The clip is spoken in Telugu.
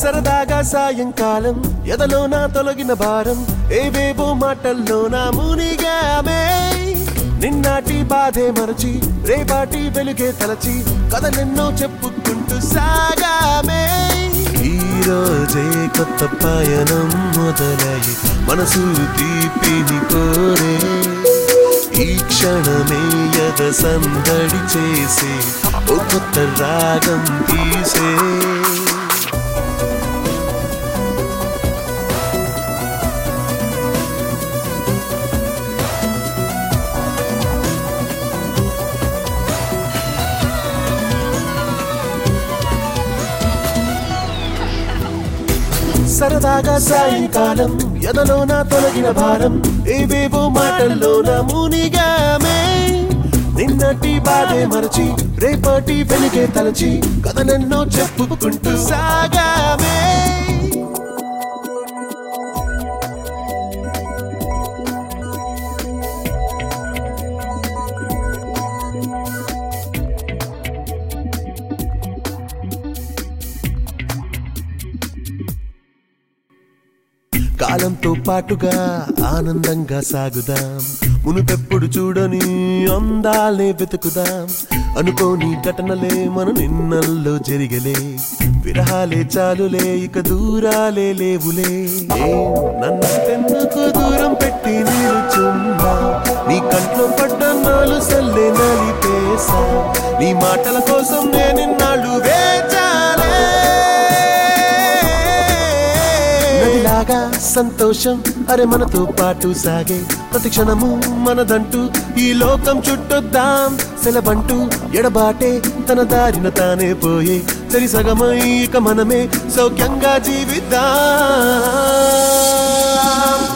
సరదాగా సాయంకాలం ఎదలోన తొలగిన భారం ఏవేవో మాటల్లోన మునిగామే నిన్నాటి బాధే మరచి రేపాటి వెలుగే తలచి కథలెన్నో చెప్పుకుంటూ సాగామే ఈ రోజే కొత్త పయనం మొదలయ్యి మనసు తీపిని కోరే ఈ క్షణమే యద సందడి చేసే ఓ కొత్త రాగం తీసే సరదాగా సాయంకాలం ఎదలోన తొలగిన భారం ఏవేవో మాటల్లోన మునిగామే నిన్నటి బాధే మరచి రేపటి వెలిగే తలచి కథలెన్నో చెప్పుకుంటూ సాగామే కాలంతో పాటుగా ఆనందంగా సాగుదాం మునుపెప్పుడు చూడని అందాలే వెతుకుదాం అనుకోని ఘటనలే మన నిన్నల్లో జరిగలే విరహాలే చాలులే ఇక దూరాలే లేవులే ఏ నన్నెందుకు దూరం పెట్టి నిలుచున్నా నీ కంట్లో పడ్డ నాలు సల్లే నలిపేసా నీ మాటల కోసం నేనిన్నాళ్ళు వేచాలే నదిలాగా సంతోషం అరే మనతో పాటు సాగే ప్రతి క్షణము మనదంటూ ఈ లోకం చుట్టొద్దాం సెలబంటూ ఎడబాటే తన దారిన తానే పోయే సరి సగమై ఇక మనమే సౌఖ్యంగా జీవిద్దాం